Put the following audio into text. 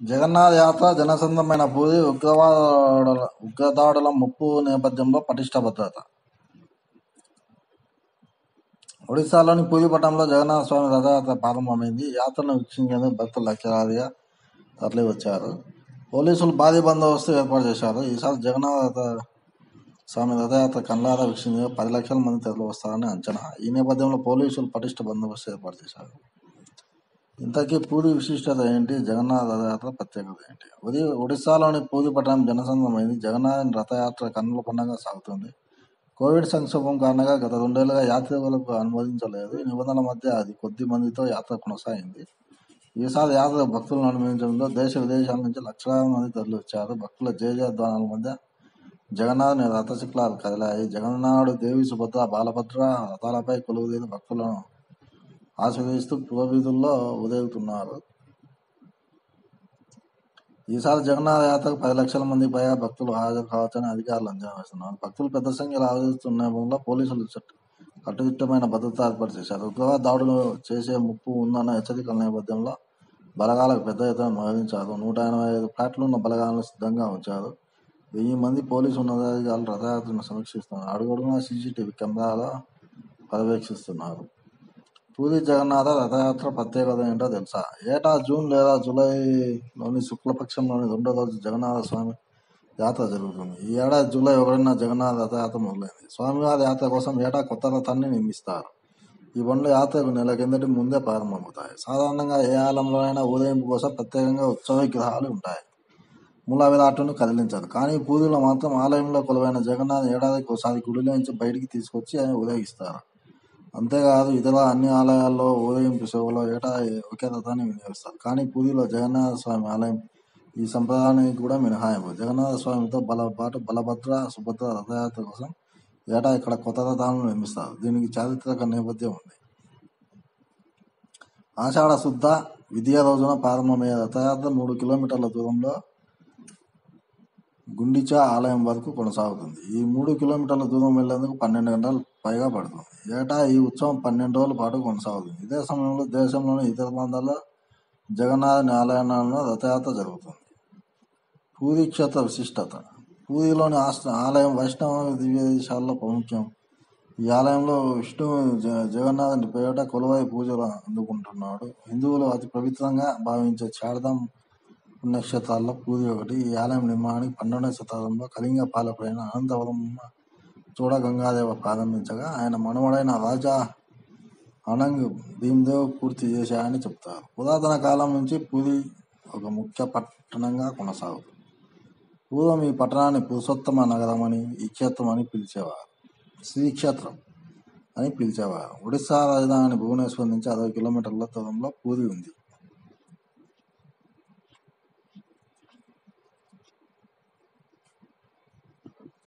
జగన్నాథ యాత్ర జనసంద్రమైన పూరి ఉగ్రవాదుల ఉగ్రదాడుల ముప్పు నేపథ్యంలో పటిష్ట భద్రత ఒడిశాలోని పూరి పట్టణంలో జగన్నాథ స్వామి రథయాత్ర ప్రారంభమైంది ఈ యాత్రను వీక్షించేందుకు భక్తులు లక్షలాదిగా తరలి వచ్చారు పోలీసులు భారీ బందోబస్తు ఏర్పాటు చేశారు ఈసారి జగన్నాథ స్వామి రథయాత్ర కళ్ళారా వీక్షించేందుకు పది లక్షల మంది తరలి వస్తారని అంచనా ఈ నేపథ్యంలో పోలీసులు పటిష్ట బందోబస్తు ఏర్పాటు చేశారు ఇంతకీ పూరి విశిష్టత ఏంటి జగన్నాథ రథయాత్ర ప్రత్యేకత ఏంటి ఉది ఒడిశాలోని పూరి పట్టణం జనసంద్రమైంది జగన్నాథ్ రథయాత్ర కన్నుల పండుగ సాగుతుంది కోవిడ్ సంక్షోభం కారణంగా గత రెండేళ్లుగా యాత్రికులకు అనుమతించలేదు ఈ నిబంధనల మధ్య అది కొద్ది మందితో యాత్ర కొనసాగింది ఈసారి యాత్ర భక్తులను అనుమతించడంతో దేశ విదేశాల నుంచి లక్షలాది మంది తరలి వచ్చారు భక్తుల జయజయధ్వానాల మధ్య జగన్నాథుని రథశిఖరాలు కదిలాయి జగన్నాథుడు దేవి సుభద్ర బాలభద్ర రథాలపై కొలువుదీని భక్తులను ఆశీర్వదిస్తూ పురవీధుల్లో ఉదయుతున్నారు ఈసారి జగన్నాథ యాత్రకు పది లక్షల మంది పైగా భక్తులు హాజరు కావచ్చని అధికారులు అంచనా వేస్తున్నారు భక్తులు పెద్ద సంఖ్యలో హాజరుతున్న నేపథ్యంలో పోలీసులు చట్ట- కట్టుదిట్టమైన భద్రత ఏర్పాటు చేశారు ఉగ్రవాద దాడులు చేసే ముప్పు ఉందన్న హెచ్చరికల నేపథ్యంలో బలగాలకు పెద్ద ఎత్తున మోహరించారు నూట ఎనభై ఐదు ఫ్లాట్లు ఉన్న బలగాలను సిద్ధంగా ఉంచారు వెయ్యి మంది పోలీసు ఉన్నతాధికారులు రథయాత్రను సమీక్షిస్తున్నారు అడుగడుగునా సీసీటీవీ కెమెరాలో పర్యవేక్షిస్తున్నారు పూరి జగన్నాథ రథయాత్ర ప్రత్యేకత ఏంటో తెలుసా ఏటా జూన్ లేదా జూలైలోని శుక్లపక్షంలోని రెండో రోజు జగన్నాథ స్వామి యాత్ర జరుగుతుంది ఈ ఏడాది జూలై ఒకటిన జగన్నాథ రథయాత్ర మొదలైంది స్వామివారి యాత్ర కోసం ఏటా కొత్త రథాన్ని నిర్మిస్తారు ఈ బండ్లు యాత్రకు నెల కిందటి ముందే ప్రారంభమవుతాయి సాధారణంగా ఏ ఆలయంలోనైనా ఊరేగింపు కోసం ప్రత్యేకంగా ఉత్సవ విగ్రహాలు ఉంటాయి మూల విరాట్టును కదిలించారు కానీ పూరిలో మాత్రం ఆలయంలో కొలువైన జగన్నాథ్ ఏడాదికి ఒకసారి గుడిలోంచి బయటికి తీసుకొచ్చి ఆయన ఊరేగిస్తారు అంతేకాదు ఇతర అన్ని ఆలయాల్లో ఊరేగింపు సేవలో ఏటా ఒకే రథాన్ని వినియోగిస్తారు కానీ పూరిలో జగన్నాథ స్వామి ఆలయం ఈ సంప్రదాయానికి కూడా మినహాయింపు జగన్నాథ స్వామితో బల పాటు బలభద్ర సుభద్ర రథయాత్ర కోసం ఏటా ఇక్కడ కొత్త రథాలను నిర్మిస్తారు దీనికి చారిత్రక నేపథ్యం ఉంది ఆషాఢ శుద్ధ విద్యా రోజున ప్రారంభమయ్యే రథయాత్ర మూడు కిలోమీటర్ల దూరంలో గుండిచా ఆలయం వరకు కొనసాగుతుంది ఈ మూడు కిలోమీటర్ల దూరం వెళ్లేందుకు పన్నెండు గంటలు పైగా పడుతుంది ఏటా ఈ ఉత్సవం పన్నెండు రోజుల పాటు కొనసాగుతుంది ఇదే సమయంలో దేశంలోని ఇతర ప్రాంతాల్లో జగన్నాథుని ఆలయాలలో రథయాత్ర జరుగుతుంది పూరి క్షేత్ర విశిష్టత పూరిలోని ఆస్థ- ఆలయం వైష్ణవ దివ్య దేశాల్లో ప్రాముఖ్యం ఈ ఆలయంలో విష్ణు జ- జగన్నాథుని పేరిట కొలువై పూజలు అందుకుంటున్నాడు హిందువులు అతి పవిత్రంగా భావించే చారధాం పుణ్యక్షేత్రాల్లో పూరి ఒకటి ఈ ఆలయం నిర్మాణానికి పన్నెండవ శతాబ్దంలో కళింగ పాలకుడైన అనంతవరం చూడ గంగాదేవ ప్రారంభించగా ఆయన మనవడైన రాజా అనంగ్ భీమదేవ్ పూర్తి చేశాయని చెప్తారు పురాతన కాలం నుంచి పూరి ఒక ముఖ్య పట్టణంగా కొనసాగుతుంది పూర్వం ఈ పట్టణాన్ని పురుషోత్తమ నగరం అని ఈ క్షేత్రం అని పిలిచేవారు శ్రీక్షేత్రం అని పిలిచేవారు ఒడిశా రాజధాని భువనేశ్వర్ నుంచి అరవై కిలోమీటర్ల దూరంలో పూరి ఉంది